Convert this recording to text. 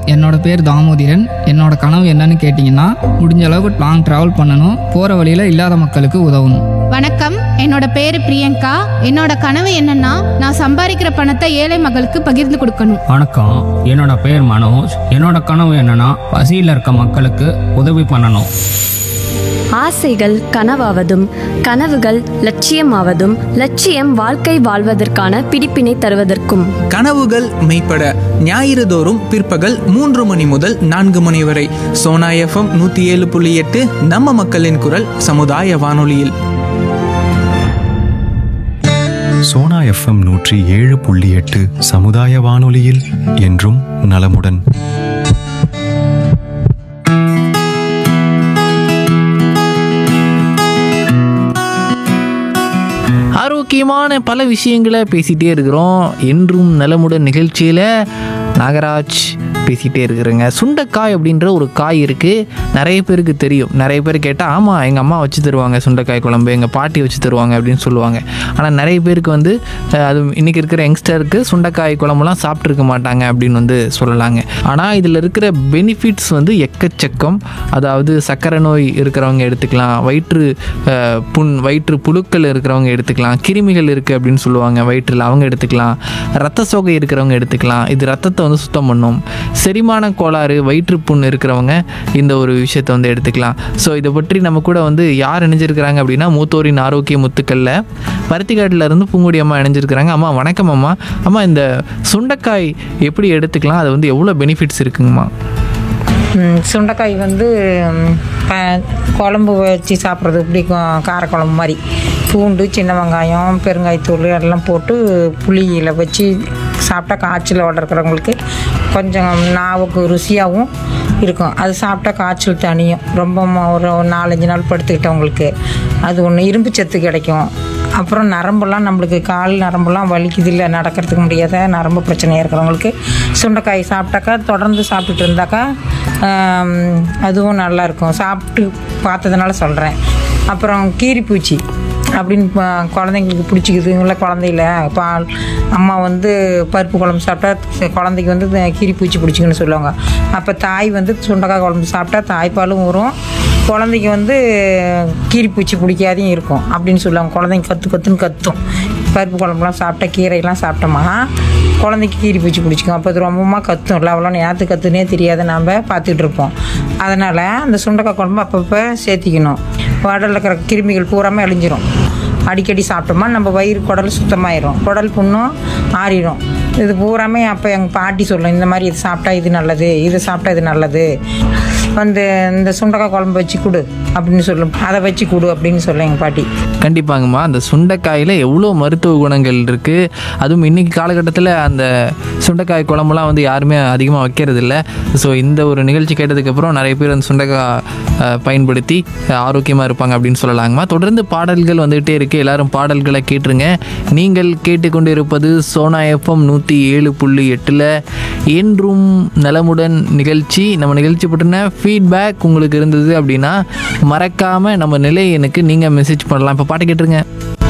என்னோட பேர் தாமோதிரன் என்னோட கனவு என்னன்னு கேட்டிங்கன்னா முடிஞ்ச அளவுக்கு லாங் ட்ராவல் பண்ணணும் போகிற வழியில் இல்லாத மக்களுக்கு உதவணும் வணக்கம் என்னோட பேரு பிரியங்கா என்னோட கனவு என்னன்னா நான் சம்பாதிக்கிற பணத்தை ஏழை மக்களுக்கு பகிர்ந்து கொடுக்கணும் வணக்கம் என்னோட பேர் மனோஜ் என்னோட கனவு என்னன்னா பசியில் இருக்க மக்களுக்கு உதவி பண்ணணும் ஆசைகள் கனவாவதும் கனவுகள் லட்சியமாவதும் லட்சியம் வாழ்க்கை வாழ்வதற்கான பிடிப்பினை தருவதற்கும் கனவுகள் மெய்ப்பட ஞாயிறு தோறும் பிற்பகல் மூன்று மணி முதல் நான்கு மணி வரை சோனா எஃப்எம் நூற்றி ஏழு புள்ளி எட்டு நம்ம மக்களின் குரல் சமுதாய வானொலியில் சோனா எஃப்எம் நூற்றி ஏழு புள்ளி எட்டு சமுதாய வானொலியில் என்றும் நலமுடன் ஆரோக்கியமான பல விஷயங்களை பேசிகிட்டே இருக்கிறோம் என்றும் நலமுடன் நிகழ்ச்சியில் நாகராஜ் பேசிகிட்டே இருக்கிறேங்க சுண்டைக்காய் அப்படின்ற ஒரு காய் இருக்குது நிறைய பேருக்கு தெரியும் நிறைய பேர் கேட்டால் ஆமாம் எங்கள் அம்மா வச்சு தருவாங்க சுண்டைக்காய் குழம்பு எங்கள் பாட்டி வச்சு தருவாங்க அப்படின்னு சொல்லுவாங்க ஆனால் நிறைய பேருக்கு வந்து அஹ், அது இன்றைக்கி இருக்கிற யங்ஸ்டருக்கு சுண்டைக்காய் குழம்புலாம் சாப்பிட்ருக்க மாட்டாங்க அப்படின்னு வந்து சொல்லலாங்க ஆனால் இதில் இருக்கிற பெனிஃபிட்ஸ் வந்து எக்கச்சக்கம் அதாவது சர்க்கரை நோய் இருக்கிறவங்க எடுத்துக்கலாம் வயிற்று அஹ், புண் வயிற்று புழுக்கள் இருக்கிறவங்க எடுத்துக்கலாம் கிருமிகள் இருக்குது அப்படின்னு சொல்லுவாங்க வயிற்றில் அவங்க எடுத்துக்கலாம் ரத்த சோகை இருக்கிறவங்க எடுத்துக்கலாம் இது ரத்தத்தை வந்து சுத்தம் பண்ணும் செரிமான கோளாறு வயிற்று புண் இருக்கிறவங்க இந்த ஒரு விஷயத்தை வந்து எடுத்துக்கலாம் ஸோ இதை பற்றி நம்ம கூட வந்து யார் இணைஞ்சிருக்கிறாங்க அப்படின்னா மூத்தோரின் ஆரோக்கிய முத்துக்களில் பருத்திக்காட்டில் இருந்து பூங்குடி அம்மா இணைஞ்சிருக்கிறாங்க அம்மா வணக்கம் அம்மா அம்மா இந்த சுண்டைக்காய் எப்படி எடுத்துக்கலாம் அது வந்து எவ்வளோ பெனிஃபிட்ஸ் இருக்குங்கம்மா ம், சுண்டைக்காய் வந்து ம், ப- குழம்பு வச்சு சாப்பிட்றது பிடிக்கும் காரக்குழம்பு மாதிரி பூண்டு சின்ன வெங்காயம் பெருங்காயத்தூள் எல்லாம் போட்டு புளியில் வச்சு சாப்பிட்டா காய்ச்சல் இருக்கிறவங்களுக்கு கொஞ்சம் நாவுக்கு ருசியாகவும் இருக்கும் அது சாப்பிட்டா காய்ச்சல் தனியும் ரொம்ப ம- ஒரு நாலஞ்சு நாள் படுத்துக்கிட்டவங்களுக்கு அது ஒன்று இரும்பு சத்து கிடைக்கும் அப்புறம் நரம்பெல்லாம் நம்மளுக்கு கால் நரம்பெல்லாம் வலிக்குது இல்லை நடக்கிறதுக்கு முடியாத நரம்பு பிரச்சனை இருக்கிறவங்களுக்கு சுண்டைக்காய் சாப்பிட்டாக்கா தொடர்ந்து சாப்பிட்டுட்டு இருந்தாக்கா ஆம், அதுவும் நல்லா இருக்கும் சாப்பிட்டு பார்த்ததுனால சொல்கிறேன் அப்புறம் கீரிப்பூச்சி அப்படின்னு ப- குழந்தைங்களுக்கு பிடிச்சிக்குதுங்கள குழந்தையில பால் அம்மா வந்து பருப்பு குழம்பு சாப்பிட்டா ச- குழந்தைக்கு வந்து இந்த கீரிப்பூச்சி பிடிச்சிக்குன்னு சொல்லுவாங்க அப்போ தாய் வந்து சுண்டைக்காய் குழம்பு சாப்பிட்டா தாய்ப்பாலும் வரும் குழந்தைக்கு வந்து கீரிப்பூச்சி பிடிக்காதையும் இருக்கும் அப்படின்னு சொல்லுவாங்க குழந்தைங்க கற்று கற்றுன்னு கத்தும் பருப்பு குழம்புலாம் சாப்பிட்டா கீரையெல்லாம் சாப்பிட்டோமா குழந்தைக்கு கீரி பூச்சி பிடிச்சிக்கும் அப்போ அது ரொம்பமா கத்தும் இல்லை அவ்வளோ நேற்று கத்துனே தெரியாத நாம் பார்த்துக்கிட்டு இருப்போம் அதனால் அந்த சுண்டைக்காய் குழம்பு அப்பப்போ சேர்த்திக்கணும் உடலில் இருக்கிற கிருமிகள் பூராமே அழிஞ்சிரும் அடிக்கடி சாப்பிட்டோமா நம்ம வயிறு குடல் சுத்தமாயிரும் குடல் புண்ணும் ஆறிடும் இது பூராமே அப்போ எங்கள் பாட்டி சொல்லும் இந்த மாதிரி இது சாப்பிட்டா இது நல்லது இது சாப்பிட்டா இது நல்லது வந்து இந்த சுண்டைக்காய் குழம்பு வச்சு கொடு அப்படின்னு சொல்லும் அதை வச்சு கொடு அப்படின்னு சொல்லும் எங்கள் பாட்டி கண்டிப்பாங்கம்மா அந்த சுண்டைக்காயில் எவ்வளோ மருத்துவ குணங்கள் இருக்குது அதுவும் இன்றைக்கி காலகட்டத்தில் அந்த சுண்டைக்காய் குழம்புலாம் வந்து யாருமே அதிகமாக வைக்கிறது இல்லை ஸோ இந்த ஒரு நிகழ்ச்சி கேட்டதுக்கப்புறம் நிறைய பேர் அந்த சுண்டைக்காய் அஹ், பயன்படுத்தி ஆரோக்கியமாக இருப்பாங்க அப்படின்னு சொல்லலாங்கம்மா தொடர்ந்து பாடல்கள் வந்துகிட்டே இருக்குது எல்லாரும் பாடல்களை கேட்டுருங்க நீங்கள் கேட்டுக்கொண்டு இருப்பது சோனா எஃப்எம் நூற்றி ஏழு புள்ளி எட்டில் என்றும் நலமுடன் நிகழ்ச்சி நம்ம நிகழ்ச்சி பற்றின ஃபீட்பேக் உங்களுக்கு இருந்தது அப்படின்னா மறக்காமல் நம்ம நிலை எனக்கு நீங்கள் மெசேஜ் பண்ணலாம் இப்போ பாட்டு கேட்டுருங்க